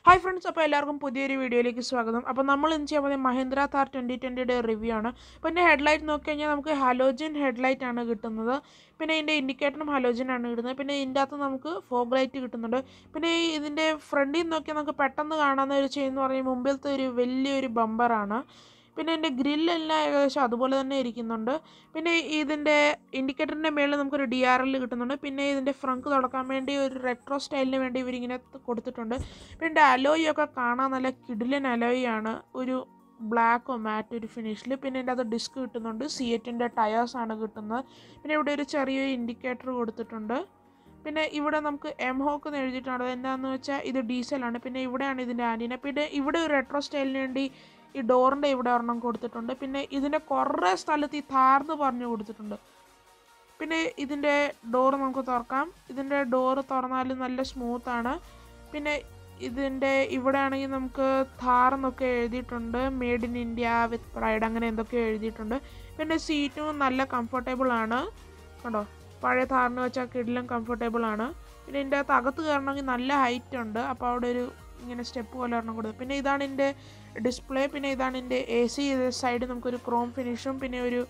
hi friends അപ്പോൾ എല്ലാവർക്കും പുതിയൊരു വീഡിയോയിലേക്ക് സ്വാഗതം അപ്പോൾ നമ്മൾ ഇന്ന് ചെയ്യാൻ പോകുന്നത് മഹീന്ദ്ര താർ ട്വൻറ്റി ട്വൻറ്റിയുടെ റിവ്യൂ ആണ് അപ്പോൾ എൻ്റെ ഹെഡ്ലൈറ്റ് നോക്കി കഴിഞ്ഞാൽ നമുക്ക് ഹലോജിൻ ഹെഡ്ലൈറ്റ് ആണ് കിട്ടുന്നത് പിന്നെ ഇതിൻ്റെ ഇൻഡിക്കേറ്ററും ഹലോജിൻ ആണ് കിട്ടുന്നത് പിന്നെ ഇതിൻ്റെ അകത്ത് നമുക്ക് ഫോഗ് ലൈറ്റ് കിട്ടുന്നുണ്ട് പിന്നെ ഈ ഇതിൻ്റെ ഫ്രണ്ടിൽ നിന്ന് നോക്കിയാൽ നമുക്ക് പെട്ടെന്ന് കാണാവുന്ന ഒരു ചെയിൻ എന്ന് പറഞ്ഞാൽ മുമ്പിലത്തെ ഒരു വലിയൊരു ബമ്പറാണ് പിന്നെ ഇതിൻ്റെ ഗ്രില്ലെല്ലാം ഏകദേശം അതുപോലെ തന്നെ ഇരിക്കുന്നുണ്ട് പിന്നെ ഇതിൻ്റെ ഇൻഡിക്കേറ്ററിൻ്റെ മേളിൽ നമുക്കൊരു ഡി ആർ എൽ കിട്ടുന്നുണ്ട് പിന്നെ ഇതിൻ്റെ ഫ്രങ്ക് തുടക്കാൻ വേണ്ടി ഒരു റെട്രോ സ്റ്റൈലിന് വേണ്ടി ഇവരിങ്ങനെ കൊടുത്തിട്ടുണ്ട് പിന്നെ അലോയി ഒക്കെ കാണാൻ നല്ല കിടിലൻ അലോയി ആണ് ഒരു ബ്ലാക്കോ മാറ്റ് ഒരു ഫിനിഷിൽ പിന്നെ ഇതിൻ്റെ അത് ഡിസ്ക് കിട്ടുന്നുണ്ട് സി എറ്റിൻ്റെ ടയേഴ്സ് ആണ് കിട്ടുന്നത് പിന്നെ ഇവിടെ ഒരു ചെറിയൊരു ഇൻഡിക്കേറ്റർ കൊടുത്തിട്ടുണ്ട് പിന്നെ ഇവിടെ നമുക്ക് എം ഹോക്ക് എന്ന് എഴുതിയിട്ടുണ്ട് എന്താണെന്ന് വെച്ചാൽ ഇത് ഡീസലാണ് പിന്നെ ഇവിടെയാണ് ഇതിൻ്റെ ആൻറ്റീന പിന്നെ ഇവിടെ ഒരു റെട്രോ സ്റ്റൈലിന് വേണ്ടി ഈ ഡോറിൻ്റെ ഇവിടെ ഒരെണ്ണം കൊടുത്തിട്ടുണ്ട് പിന്നെ ഇതിൻ്റെ കുറേ സ്ഥലത്ത് ഈ താർന്ന് പറഞ്ഞു കൊടുത്തിട്ടുണ്ട് പിന്നെ ഇതിൻ്റെ ഡോറ് നമുക്ക് തുറക്കാം ഇതിൻ്റെ ഡോറ് തുറന്നാൽ നല്ല സ്മൂത്താണ് പിന്നെ ഇതിൻ്റെ ഇവിടെ ആണെങ്കിൽ നമുക്ക് ഥാർ എന്നൊക്കെ എഴുതിയിട്ടുണ്ട് made in India with pride അങ്ങനെ എന്തൊക്കെയോ എഴുതിയിട്ടുണ്ട് പിന്നെ സീറ്റും നല്ല കംഫർട്ടബിൾ ആണ് കണ്ടോ പഴയ ഥാറിന് വെച്ചാൽ കിടിലും കംഫർട്ടബിൾ ആണ് പിന്നെ ഇതിൻ്റെ അകത്ത് അകത്ത് കയറണമെങ്കിൽ നല്ല ഹൈറ്റ് ഉണ്ട് അപ്പോൾ അവിടെ ഒരു ഇങ്ങനെ സ്റ്റെപ്പ് പോലെ ഒരെണ്ണം കൊടുത്തു പിന്നെ ഇതാണ് എൻ്റെ ഡിസ്പ്ലേ പിന്നെ ഇതാണ് എൻ്റെ എ സി സൈഡ് നമുക്കൊരു ക്രോം ഫിനിഷും പിന്നെ ഒരു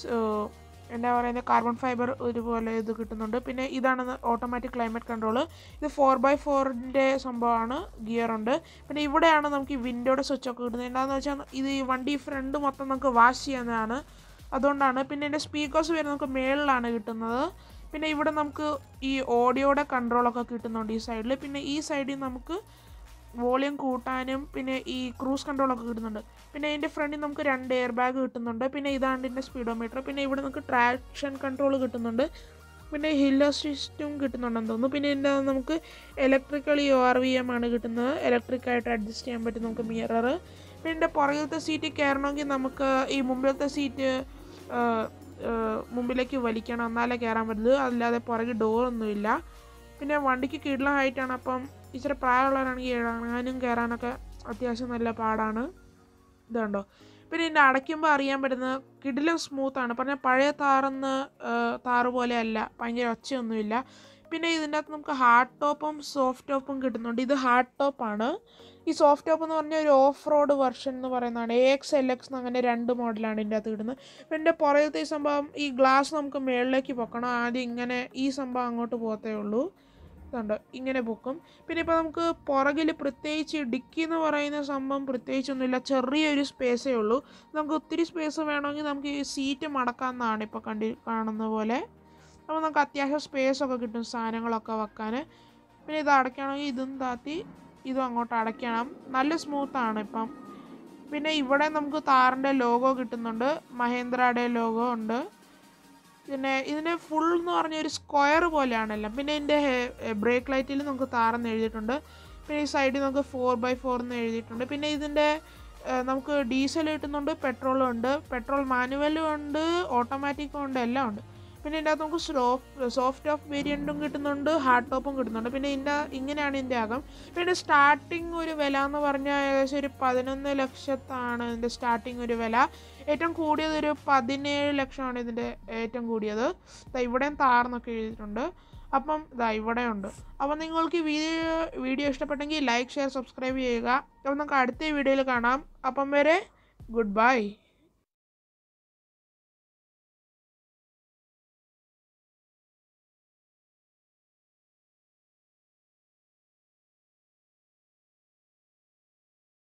എന്താ പറയുന്നത് കാർബൺ ഫൈബർ ഒരുപോലെ ഇത് കിട്ടുന്നുണ്ട് പിന്നെ ഇതാണ് ഓട്ടോമാറ്റിക് ക്ലൈമറ്റ് കൺട്രോൾ ഇത് ഫോർ ബൈ ഫോറിൻ്റെ സംഭവമാണ് ഗിയർ ഉണ്ട് പിന്നെ ഇവിടെയാണ് നമുക്ക് ഈ വിൻഡോയുടെ സ്വിച്ച് ഒക്കെ കിട്ടുന്നത് എന്താണെന്ന് വെച്ചാൽ ഇത് ഈ വണ്ടി ഫ്രണ്ട് മൊത്തം നമുക്ക് വാഷ് ചെയ്യുന്നതാണ് അതുകൊണ്ടാണ് പിന്നെ എൻ്റെ സ്പീക്കേഴ്സ് വരുന്നത് നമുക്ക് മേളിലാണ് കിട്ടുന്നത് പിന്നെ ഇവിടെ നമുക്ക് ഈ ഓഡിയോയുടെ കൺട്രോളൊക്കെ കിട്ടുന്നുണ്ട് ഈ സൈഡിൽ പിന്നെ ഈ സൈഡിൽ നമുക്ക് വോളിയം കൂട്ടാനും പിന്നെ ഈ ക്രൂസ് കൺട്രോളൊക്കെ കിട്ടുന്നുണ്ട് പിന്നെ ഇതിൻ്റെ ഫ്രണ്ടിൽ നമുക്ക് രണ്ട് എയർ ബാഗ് കിട്ടുന്നുണ്ട് പിന്നെ ഇതാണ് ഇതിൻ്റെ സ്പീഡോമീറ്റർ പിന്നെ ഇവിടെ നമുക്ക് ട്രാക്ഷൻ കൺട്രോൾ കിട്ടുന്നുണ്ട് പിന്നെ ഹിൽ അസിസ്റ്റും കിട്ടുന്നുണ്ടെന്ന് തോന്നുന്നു പിന്നെ ഇതിൻ്റെ നമുക്ക് electrical O R V M ആണ് കിട്ടുന്നത് ഇലക്ട്രിക് ആയിട്ട് അഡ്ജസ്റ്റ് ചെയ്യാൻ പറ്റും നമുക്ക് മിറർ പിന്നെ ഇതിൻ്റെ പുറകിലത്തെ സീറ്റ് കയറണമെങ്കിൽ നമുക്ക് ഈ മുമ്പിലത്തെ സീറ്റ് മുമ്പിലേക്ക് വലിക്കണം എന്നാലേ കയറാൻ പറ്റുന്നത് അല്ലാതെ പുറകിൽ ഡോറൊന്നുമില്ല പിന്നെ വണ്ടിക്ക് കീഴിലെ ഹൈറ്റാണ് അപ്പം ഇച്ചിരി പ്രായമുള്ളവരാണെങ്കിൽ ഇറങ്ങാനും കയറാനൊക്കെ അത്യാവശ്യം നല്ല പാടാണ് ഇതുണ്ടോ പിന്നെ ഇതിൻ്റെ അടയ്ക്കുമ്പോൾ അറിയാൻ പറ്റുന്ന കിടിലും സ്മൂത്താണ് പറഞ്ഞാൽ പഴയ താറെന്ന് താറ് പോലെ അല്ല ഭയങ്കര ഒച്ചയൊന്നുമില്ല പിന്നെ ഇതിൻ്റെ അകത്ത് നമുക്ക് ഹാർഡ് ടോപ്പും സോഫ്റ്റ് ടോപ്പും കിട്ടുന്നുണ്ട് ഇത് ഹാർഡ് ടോപ്പാണ് ഈ സോഫ്റ്റ് ടോപ്പ് എന്ന് പറഞ്ഞാൽ ഒരു ഓഫ് റോഡ് വെർഷൻ എന്ന് പറയുന്നതാണ് എ എക്സ് എൽ എക്സ് അങ്ങനെ രണ്ട് മോഡലാണ് ഇതിൻ്റെ അകത്ത് കിട്ടുന്നത് പിന്നെ പുറകിലത്തെ ഈ സംഭവം ഈ ഗ്ലാസ് നമുക്ക് മുകളിലേക്ക് പൊക്കണം ആദ്യം ഇങ്ങനെ ഈ സംഭവം അങ്ങോട്ട് പോകത്തേ ഉള്ളൂ ഇതുണ്ട് ഇങ്ങനെ പൊക്കും പിന്നെ ഇപ്പോൾ നമുക്ക് പുറകിൽ പ്രത്യേകിച്ച് ഡിക്കി എന്ന് പറയുന്ന സംഭവം പ്രത്യേകിച്ചൊന്നുമില്ല ചെറിയൊരു സ്പേസേ ഉള്ളൂ നമുക്ക് ഒത്തിരി സ്പേസ് വേണമെങ്കിൽ നമുക്ക് ഈ സീറ്റ് മടക്കാമെന്നാണ് ഇപ്പോൾ കണ്ടി കാണുന്ന പോലെ അപ്പോൾ നമുക്ക് അത്യാവശ്യം സ്പേസൊക്കെ കിട്ടും സാധനങ്ങളൊക്കെ വെക്കാൻ പിന്നെ ഇത് അടയ്ക്കണമെങ്കിൽ ഇതും താത്തി ഇതും അങ്ങോട്ട് അടയ്ക്കണം നല്ല സ്മൂത്താണ് ഇപ്പം പിന്നെ ഇവിടെ നമുക്ക് താറിൻ്റെ ലോഗോ കിട്ടുന്നുണ്ട് മഹേന്ദ്രയുടെ ലോഗോ ഉണ്ട് പിന്നെ ഇതിന് ഫുൾ എന്ന് പറഞ്ഞ ഒരു സ്ക്വയർ പോലെയാണെല്ലാം പിന്നെ ഇതിൻ്റെ ബ്രേക്ക് ലൈറ്റിൽ നമുക്ക് താറെന്ന് എഴുതിയിട്ടുണ്ട് പിന്നെ ഈ സൈഡിൽ നമുക്ക് ഫോർ ബൈ ഫോർ എന്ന് എഴുതിയിട്ടുണ്ട് പിന്നെ ഇതിൻ്റെ നമുക്ക് ഡീസൽ കിട്ടുന്നുണ്ട് പെട്രോളും ഉണ്ട് പെട്രോൾ മാനുവലും ഉണ്ട് ഓട്ടോമാറ്റിക്കും ഉണ്ട് എല്ലാം ഉണ്ട് പിന്നെ ഇതിൻ്റെ അകത്ത് നമുക്ക് സോഫ്റ്റ് സോഫ്റ്റ് ഓഫ് വേരിയൻറ്റും കിട്ടുന്നുണ്ട് ഹാർഡ് ടോപ്പും കിട്ടുന്നുണ്ട് പിന്നെ ഇതിൻ്റെ ഇങ്ങനെയാണ് ഇതിൻ്റെ അകം പിന്നെ സ്റ്റാർട്ടിങ് ഒരു വില എന്ന് പറഞ്ഞാൽ ഏകദേശം ഒരു പതിനൊന്ന് ലക്ഷത്താണ് ഇതിൻ്റെ സ്റ്റാർട്ടിങ് ഒരു വില ഏറ്റവും കൂടിയത് ഒരു പതിനേഴ് ലക്ഷമാണ് ഇതിൻ്റെ ഏറ്റവും കൂടിയത് ഇവിടെയും താർന്നൊക്കെ എഴുതിയിട്ടുണ്ട് അപ്പം ഇതാ ഇവിടെ ഉണ്ട് അപ്പം നിങ്ങൾക്ക് വീഡിയോ വീഡിയോ ഇഷ്ടപ്പെട്ടെങ്കിൽ ലൈക്ക് ഷെയർ സബ്സ്ക്രൈബ് ചെയ്യുക അപ്പം നമുക്ക് അടുത്ത വീഡിയോയിൽ കാണാം അപ്പം വരെ ഗുഡ് ബൈ